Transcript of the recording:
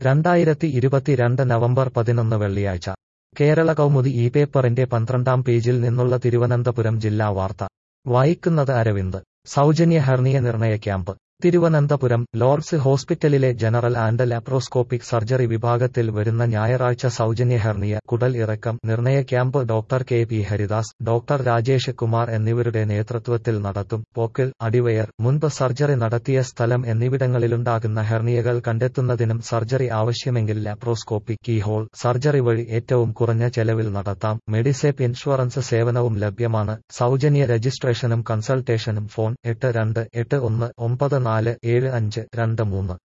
രണ്ടായിരത്തി ഇരുപത്തിരണ്ട് നവംബർ പതിനൊന്ന് വെള്ളിയാഴ്ച കേരള കൗമുദി ഈ പേപ്പറിന്റെ പന്ത്രണ്ടാം പേജിൽ നിന്നുള്ള തിരുവനന്തപുരം ജില്ലാ വാർത്ത വായിക്കുന്നത് അരവിന്ദ് സൗജന്യ ഹെർണിയ നിർണയ ക്യാമ്പ് തിരുവനന്തപുരം ലോർഡ്സ് ഹോസ്പിറ്റലിലെ ജനറൽ ആൻഡ് ലാപ്രോസ്കോപ്പിക് സർജറി വിഭാഗത്തിൽ വരുന്ന ഞായറാഴ്ച സൗജന്യ ഹെർണിയ കുടൽ ഇറക്കം നിർണയ camp doctor K P Haridas doctor Rajesh Kumar എന്നിവരുടെ നേതൃത്വത്തിൽ നടത്തും പോക്കിൽ അടിവയർ മുൻപ് സർജറി നടത്തിയ സ്ഥലം എന്നിവിടങ്ങളിലുണ്ടാകുന്ന ഹെർണിയകൾ കണ്ടെത്തുന്നതിനും സർജറി ആവശ്യമെങ്കിൽ ലാപ്രോസ്കോപ്പി കീഹോൾ സർജറി വഴി ഏറ്റവും കുറഞ്ഞ ചെലവിൽ നടത്താം മെഡിസേപ്പ് ഇൻഷുറൻസ് സേവനവും ലഭ്യമാണ് സൗജന്യ രജിസ്ട്രേഷനും കൺസൾട്ടേഷനും ഫോൺ എട്ട് രണ്ട് എട്ട് ഒന്ന് ഒമ്പത് നാല് ഏഴ് അഞ്ച് രണ്ട് മൂന്ന്